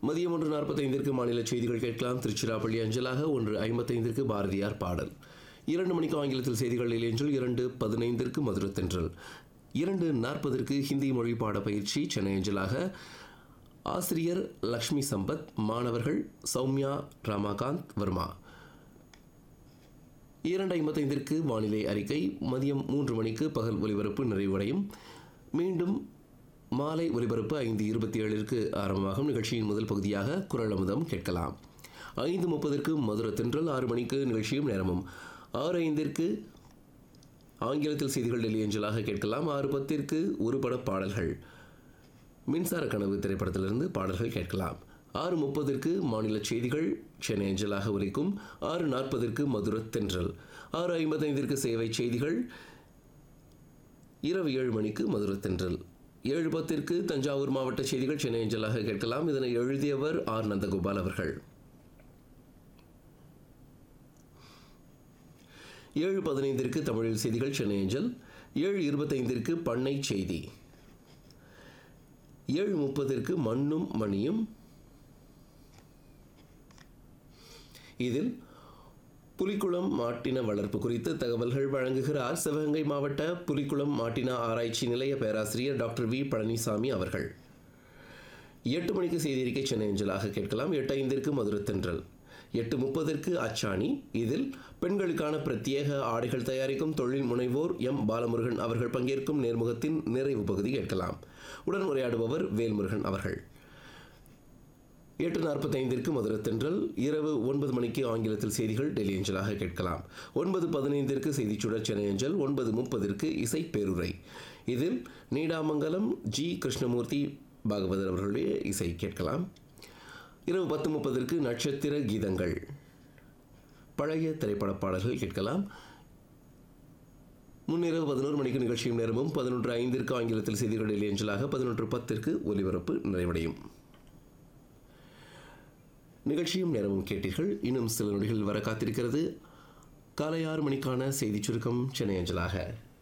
மதியம் ஒன்று நாற்பத்தைந்திற்கு மாநில செய்திகள் கேட்கலாம் திருச்சிராப்பள்ளி அஞ்சலாக ஒன்று ஐம்பத்தைந்திற்கு பாரதியார் பாடல் இரண்டு மணிக்கு ஆங்கிலத்தில் செய்திகள் இளைஞல் இரண்டு பதினைந்திற்கு மதுரத்தென்றல் இரண்டு நாற்பதற்கு ஹிந்தி மொழி பாட பயிற்சி சென்னை அஞ்சலாக ஆசிரியர் லக்ஷ்மி சம்பத் மாணவர்கள் சௌமியா ரமாகாந்த் வர்மா இரண்டு ஐம்பத்தைந்திற்கு வானிலை அறிக்கை மதியம் மூன்று மணிக்கு பகல் ஒலிபரப்பு நிறைவடையும் மீண்டும் மாலை ஒலிபரப்பு ஐந்து இருபத்தி ஏழிற்கு ஆரம்பமாகும் நிகழ்ச்சியின் முதல் பகுதியாக குரல் அமுதம் கேட்கலாம் ஐந்து முப்பதற்கு மதுர தென்றல் ஆறு மணிக்கு நிகழ்ச்சியும் நேரமும் ஆறு ஐந்திற்கு ஆங்கிலத்தில் செய்திகள் டெல்லி அஞ்சலாக கேட்கலாம் ஆறு பத்திற்கு ஒரு பட பாடல்கள் மின்சார கனவு திரைப்படத்திலிருந்து பாடல்கள் கேட்கலாம் ஆறு முப்பதற்கு மாநில செய்திகள் சென்னை அஞ்சலாக ஒலிக்கும் ஆறு நாற்பதற்கு மதுர தென்றல் ஆறு ஐம்பத்தைந்திற்கு சேவை செய்திகள் இரவு ஏழு மணிக்கு மதுர தென்றல் ஏழு பத்திற்கு தஞ்சாவூர் மாவட்ட செய்திகள் சென்னை அஞ்சலாக கேட்கலாம் இதனை எழுதியவர் ஆர் நந்தகோபால் அவர்கள் ஏழு பதினைந்திற்கு தமிழில் செய்திகள் சென்னை அஞ்சல் ஏழு இருபத்தைந்திற்கு பண்ணை செய்தி ஏழு முப்பதிற்கு மண்ணும் மணியும் இதில் புலிக்குளம் மாட்டின வளர்ப்பு குறித்து தகவல்கள் வழங்குகிறார் சிவகங்கை மாவட்ட புலிக்குளம் மாட்டின ஆராய்ச்சி நிலைய பேராசிரியர் டாக்டர் வி பழனிசாமி அவர்கள் எட்டு மணிக்கு செய்தியறிக்கை சென்னை அஞ்சலாக கேட்கலாம் எட்டு ஐந்திற்கு மதுரத்தென்றல் எட்டு முப்பதற்கு அச்சாணி இதில் பெண்களுக்கான பிரத்யேக ஆடைகள் தயாரிக்கும் தொழில் முனைவோர் எம் பாலமுருகன் அவர்கள் பங்கேற்கும் நேர்முகத்தின் நிறைவு பகுதி கேட்கலாம் உடன் உரையாடுபவர் வேல்முருகன் அவர்கள் எட்டு நாற்பத்தைந்திற்கு மதுரத்தென்றல் இரவு ஒன்பது மணிக்கு ஆங்கிலத்தில் செய்திகள் டெல்லி அஞ்சலாக கேட்கலாம் ஒன்பது பதினைந்திற்கு செய்திச்சுடர் சென்னை அஞ்சல் ஒன்பது முப்பதிற்கு இசை பேருரை இதில் நீடாமங்கலம் ஜி கிருஷ்ணமூர்த்தி பாகவதர் அவர்களுடைய இசை கேட்கலாம் இரவு பத்து முப்பதற்கு நட்சத்திர கீதங்கள் பழைய திரைப்பட பாடல்கள் கேட்கலாம் முன்னிரவு பதினோரு மணிக்கு நிகழ்ச்சியும் நேரமும் பதினொன்று ஐந்திற்கு ஆங்கிலத்தில் செய்திகள் டெல்லி அஞ்சலாக பதினொன்று பத்திற்கு ஒலிபரப்பு நிறைவடையும் நிகழ்ச்சியும் நேரமும் கேட்டீர்கள் இன்னும் சில நொடிகள் வர காத்திருக்கிறது காலை ஆறு மணிக்கான செய்திச் சுருக்கம் சென்னை அஞ்சலாக